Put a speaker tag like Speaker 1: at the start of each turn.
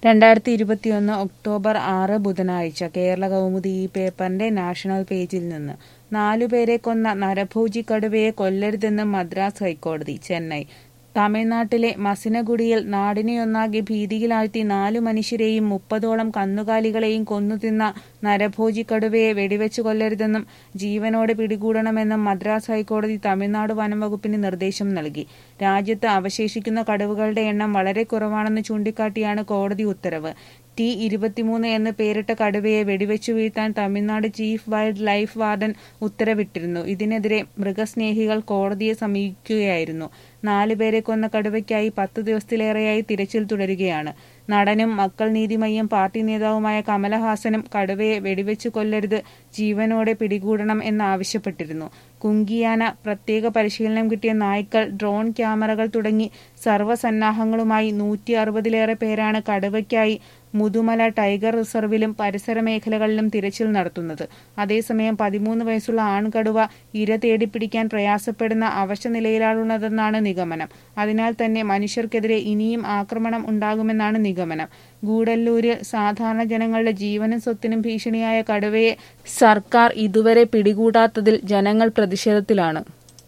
Speaker 1: രണ്ടായിരത്തി ഇരുപത്തിയൊന്ന് ഒക്ടോബർ ആറ് ബുധനാഴ്ച കേരള കൗമുദി ഈ പേപ്പറിന്റെ നാഷണൽ പേജിൽ നിന്ന് നാലുപേരെ കൊന്ന നരഭോജി കടുവയെ കൊല്ലരുതെന്ന് മദ്രാസ് ഹൈക്കോടതി ചെന്നൈ തമിഴ്നാട്ടിലെ മസിനഗുഡിയിൽ നാടിനെയൊന്നാകെ ഭീതിയിലാഴ്ത്തി നാലു മനുഷ്യരെയും മുപ്പതോളം കന്നുകാലികളെയും കൊന്നുതിന്ന നരഭോജി കടുവയെ വെടിവെച്ചു കൊല്ലരുതെന്നും ജീവനോടെ പിടികൂടണമെന്നും മദ്രാസ് ഹൈക്കോടതി തമിഴ്നാട് വനംവകുപ്പിന് നിർദ്ദേശം നൽകി രാജ്യത്ത് അവശേഷിക്കുന്ന കടുവകളുടെ എണ്ണം വളരെ കുറവാണെന്ന് ചൂണ്ടിക്കാട്ടിയാണ് കോടതി ഉത്തരവ് ടി ഇരുപത്തിമൂന്ന് എന്ന് പേരിട്ട കടുവയെ വെടിവെച്ചു വീഴ്ത്താൻ Tamil Nadu chief wildlife warden ഉത്തരവിട്ടിരുന്നു ഇതിനെതിരെ മൃഗസ്നേഹികൾ കോടതിയെ സമീപിക്കുകയായിരുന്നു നാലുപേരെ കൊന്ന കടുവയ്ക്കായി പത്ത് ദിവസത്തിലേറെയായി തിരച്ചിൽ തുടരുകയാണ് നടനും മക്കൾ നീതി മയ്യം പാർട്ടി നേതാവുമായ കമലഹാസനും കടുവയെ വെടിവെച്ചു കൊല്ലരുത് ജീവനോടെ പിടികൂടണം എന്നാവശ്യപ്പെട്ടിരുന്നു കുങ്കിയാന പ്രത്യേക പരിശീലനം കിട്ടിയ നായ്ക്കൾ ഡ്രോൺ ക്യാമറകൾ തുടങ്ങി സർവ്വസന്നാഹങ്ങളുമായി നൂറ്റി അറുപതിലേറെ പേരാണ് കടുവയ്ക്കായി മുതുമല ടൈഗർ റിസർവിലും പരിസര മേഖലകളിലും തിരച്ചിൽ നടത്തുന്നത് അതേസമയം പതിമൂന്ന് വയസ്സുള്ള ആൺകടുവ ഇര തേടിപ്പിടിക്കാൻ പ്രയാസപ്പെടുന്ന അവശനിലയിലാണുള്ളതെന്നാണ് നിഗമനം അതിനാൽ തന്നെ മനുഷ്യർക്കെതിരെ ഇനിയും ആക്രമണം ഉണ്ടാകുമെന്നാണ് നിഗമനം ഗൂഡല്ലൂരിൽ സാധാരണ ജനങ്ങളുടെ ജീവനും സ്വത്തിനും ഭീഷണിയായ കടുവയെ സർക്കാർ ഇതുവരെ പിടികൂടാത്തതിൽ ജനങ്ങൾ പ്രതിഷേധത്തിലാണ്